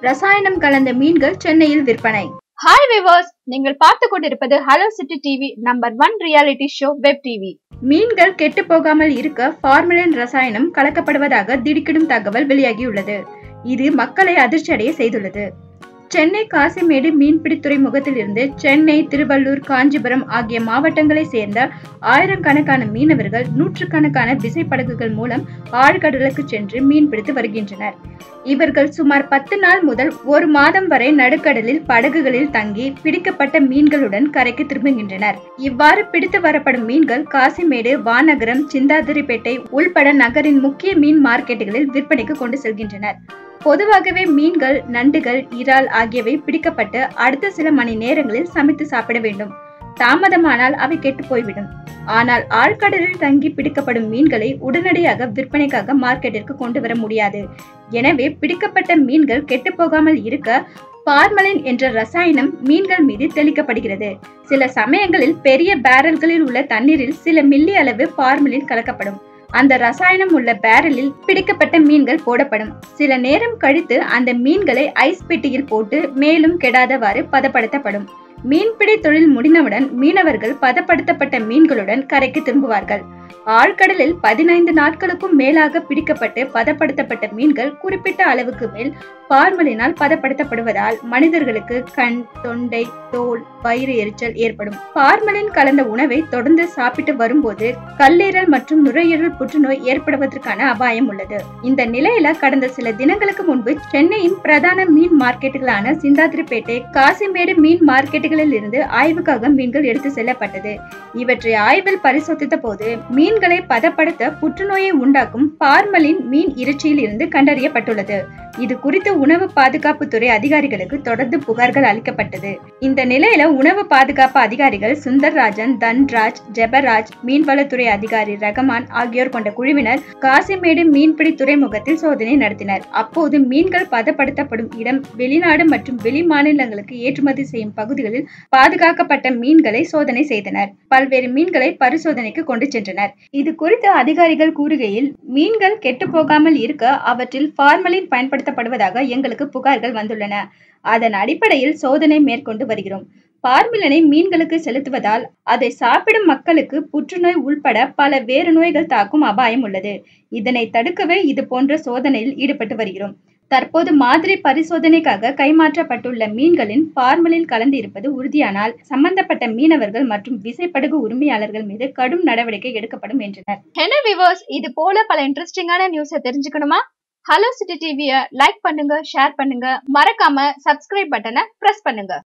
ரசாயனம் கலந்த மீன்கள் சென்னையில் விற்பனை ஹாய் விவர்ஸ் நீங்கள் பார்த்து கொண்டிருப்பது hello city TV number one reality show web TV மீன்கள் கெட்டு போகாமல் இருக்க ஃபார்மலின் ரசாயனம் கலக்கப்படுவதாக திடுக்கிடும் தகவல் வெளியாகியுள்ளது இது மக்களை அதிர்ச்சியடைய செய்துள்ளது சென்னை காசிமேடு மீன்பிடி துறைமுகத்திலிருந்து சென்னை திருவள்ளூர் காஞ்சிபுரம் ஆகிய மாவட்டங்களை சேர்ந்த ஆயிரக்கணக்கான மீனவர்கள் நூற்றுக்கணக்கான விசைப்படகுகள் மூலம் ஆழ்கடலுக்கு சென்று மீன்பிடித்து வருகின்றனர் இவர்கள் சுமார் பத்து நாள் முதல் ஒரு மாதம் வரை நடுக்கடலில் படகுகளில் தங்கி பிடிக்கப்பட்ட மீன்களுடன் கரைக்கு திரும்புகின்றனர் இவ்வாறு பிடித்து வரப்படும் மீன்கள் காசிமேடு வானகரம் சிந்தாதிரிப்பேட்டை உள்பட நகரின் முக்கிய மீன் மார்க்கெட்டுகளில் விற்பனைக்கு கொண்டு செல்கின்றனர் பொதுவாகவே மீன்கள் நண்டுகள் இறால் ஆகியவை பிடிக்கப்பட்டு அடுத்த சில மணி நேரங்களில் சமைத்து சாப்பிட வேண்டும் தாமதமானால் அவை கெட்டு போய்விடும் ஆனால் ஆழ்கடலில் தங்கி பிடிக்கப்படும் மீன்களை உடனடியாக விற்பனைக்காக மார்க்கெட்டிற்கு கொண்டு வர முடியாது எனவே பிடிக்கப்பட்ட மீன்கள் கெட்டு போகாமல் இருக்க பார்மலின் என்ற ரசாயனம் மீன்கள் மீது தெளிக்கப்படுகிறது சில சமயங்களில் பெரிய பேரல்களில் உள்ள தண்ணீரில் சில மில்லி அளவு பார்மலின் கலக்கப்படும் அந்த ரசாயனம் உள்ள பேரலில் பிடிக்கப்பட்ட மீன்கள் போடப்படும் சில நேரம் கழித்து அந்த மீன்களை ஐஸ் பெட்டியில் போட்டு மேலும் கெடாதவாறு பதப்படுத்தப்படும் மீன்பிடி தொழில் முடிந்தவுடன் மீனவர்கள் பதப்படுத்தப்பட்ட மீன்களுடன் கரைக்கு திரும்புவார்கள் ஆழ்கடலில் பதினைந்து நாட்களுக்கும் மேலாக பிடிக்கப்பட்டு பதப்படுத்தப்பட்ட மீன்கள் குறிப்பிட்ட அளவுக்கு மேல் பார்மலினால் பதப்படுத்தப்படுவதால் மனிதர்களுக்கு கண் தொண்டை தோல் வயிறு எரிச்சல் ஏற்படும் பார்மலின் கலந்த உணவை தொடர்ந்து சாப்பிட்டு வரும்போது கல்லீரல் மற்றும் நுரையீரல் புற்றுநோய் ஏற்படுவதற்கான அபாயம் உள்ளது இந்த நிலையில கடந்த சில தினங்களுக்கு முன்பு சென்னையின் பிரதான மீன் மார்க்கெட்டுகளான சிந்தாதிரிப்பேட்டை காசிமேடு மீன் மார்க்கெட்டுகளில் இருந்து ஆய்வுக்காக மீன்கள் எடுத்து செல்லப்பட்டது இவற்றை ஆய்வில் பரிசோதித்த போது மீன்களை பதப்படுத்த புற்றுநோயை உண்டாக்கும் பார்மலின் மீன் இறைச்சியில் இருந்து கண்டறியப்பட்டுள்ளது இது குறித்து உணவு பாதுகாப்பு துறை அதிகாரிகளுக்கு தொடர்ந்து புகார்கள் அளிக்கப்பட்டது இந்த நிலையில உணவு பாதுகாப்பு அதிகாரிகள் சுந்தர்ராஜன் தன்ராஜ் ஜெபராஜ் மீன்வளத்துறை அதிகாரி ரகமான் ஆகியோர் கொண்ட குழுவினர் காசிமேடு மீன்பிடி துறைமுகத்தில் சோதனை நடத்தினர் அப்போது மீன்கள் பதப்படுத்தப்படும் இடம் வெளிநாடு மற்றும் வெளி மாநிலங்களுக்கு ஏற்றுமதி செய்யும் பகுதிகளில் பாதுகாக்கப்பட்ட மீன்களை சோதனை செய்தனர் பல்வேறு மீன்களை பரிசோதனைக்கு கொண்டு சென்றனர் இது குறித்து அதிகாரிகள் கூறுகையில் மீன்கள் கெட்டு போகாமல் இருக்க அவற்றில் ஃபார்மலின் பயன்படுத்தப்படுவதாக எங்களுக்கு புகார்கள் வந்துள்ளன அதன் அடிப்படையில் சோதனை மேற்கொண்டு வருகிறோம் பார்மிலனை மீன்களுக்கு செலுத்துவதால் அதை சாப்பிடும் மக்களுக்கு புற்றுநோய் உள்பட பல வேறு நோய்கள் தாக்கும் அபாயம் உள்ளது இதனை தடுக்கவே இது போன்ற சோதனையில் ஈடுபட்டு வருகிறோம் தற்போது மாதிரி பரிசோதனைக்காக கைமாற்றப்பட்டுள்ள மீன்களின் பார்மலில் கலந்து இருப்பது உறுதியானால் சம்பந்தப்பட்ட மீனவர்கள் மற்றும் விசைப்படகு உரிமையாளர்கள் மீது கடும் நடவடிக்கை எடுக்கப்படும் என்றனர் என்ன விவர்ஸ் இது போல பல இன்ட்ரெஸ்டிங்கான நியூஸை தெரிஞ்சுக்கணுமா ஹலோ சிட்டி டிவியை லைக் பண்ணுங்க ஷேர் பண்ணுங்க மறக்காம சப்ஸ்கிரைப் பட்டனை பிரஸ் பண்ணுங்க